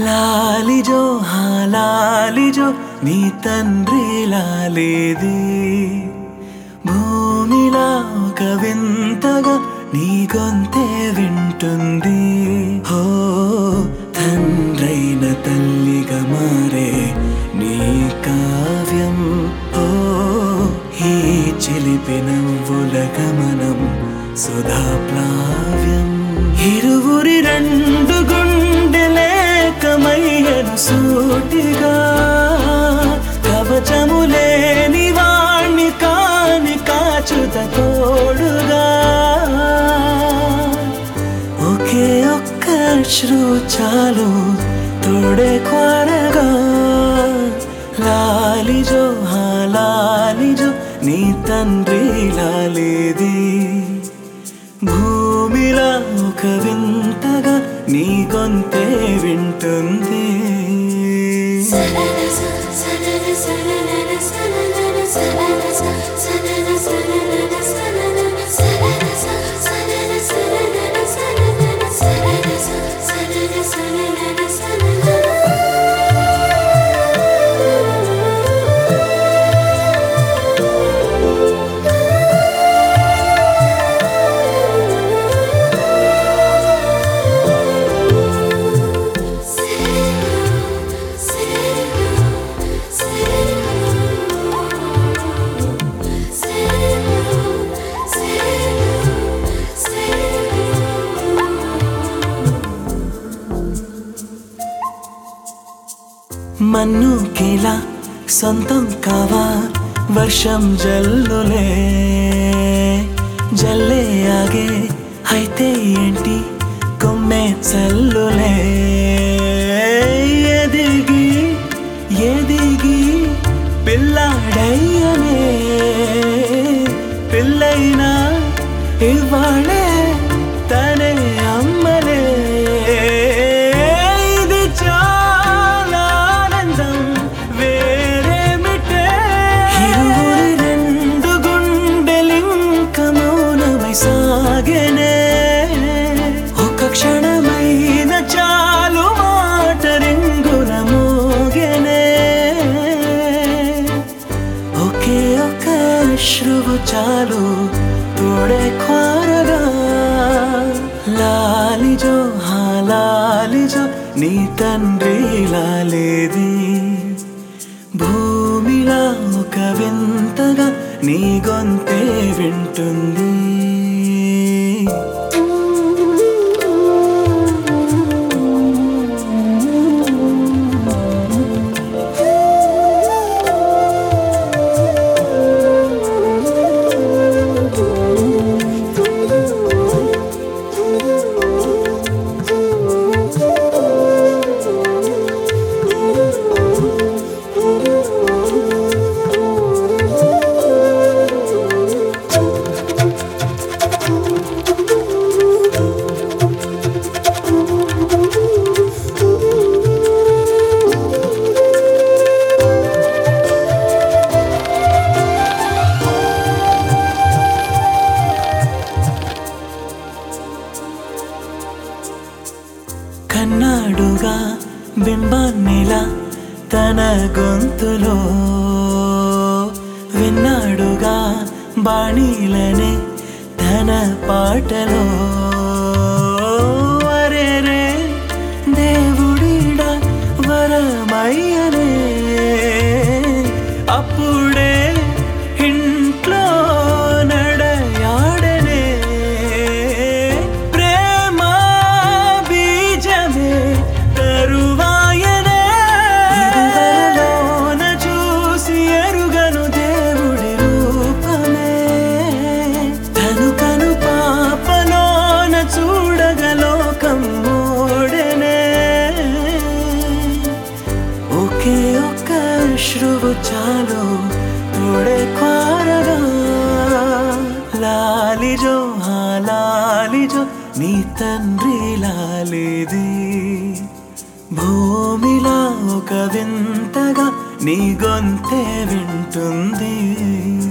లాలిజో హా లాలిజో నీ తండ్రి లాలేది భూమిలా ఒక వింతగా నీ గొంతే వింటుంది హో తండ్రైన తల్లిగా మారే నీ కావ్యం ఓ ఈ చిలిపి నవ్వుల గమనం సుధా ప్లావ్యం ఇరువురి రెండు గుండెలేకమయ్యను సూటిగా కవచము లేని వాణ్ణి కాని కాచుత తోడుగా ఒకే ఒక్క శ్రు చాలు తోడే కొరగా లాలిజో హా లాలిజో నీ తండ్రి లాలేది భూమిలా ఒక వింతగా నీ గొంతే వింటుంది మన్ను కేలా సొంతం కావా వర్షం జల్లులే జల్లే ఆగే అయితే ఏంటి కొమ్మే చల్లులే ఎదిగి ఎదిగి పిల్లాడయ్యనే పిల్లైనా ఇవాళే తనే అమ్మలే ఇది చాలా ఆనందం వేరేమిటే ఇరువురి రెండు గుండెలింక మౌనమై సాగెనే ఒక క్షణమైన చాలు మాట రింగున మోగెనే ఒకే ఒక శ్రువు చాలు తోడే కోరగా లాలిజో హా లాలిజో నీ తండ్రి లాలేది భూమిలా ఒక వింతగా నీ గొంతే వింటుంది కన్నాడుగా బింబాన్నిలా తన గొంతులో విన్నాడుగా బాణీలనే తన పాటలో వరేరే దేవుడిడా వరమయ్యనే అప్పుడే ఇంట్లో నడయాడనే ప్రేమ బీజమే తరువాయనే ఇరువరలోన చూసి ఎరుగను దేవుడి రూపమే తను కను పాపలోన చూడగలోకం మోడనే ఒకే ఒక్క శ్రువు చాలు తోడే కోరగా లాలిజో హా లాలిజో నీ తండ్రి లాలేది భూమిలా ఒక వింతగా నీ గొంతే వింటుంది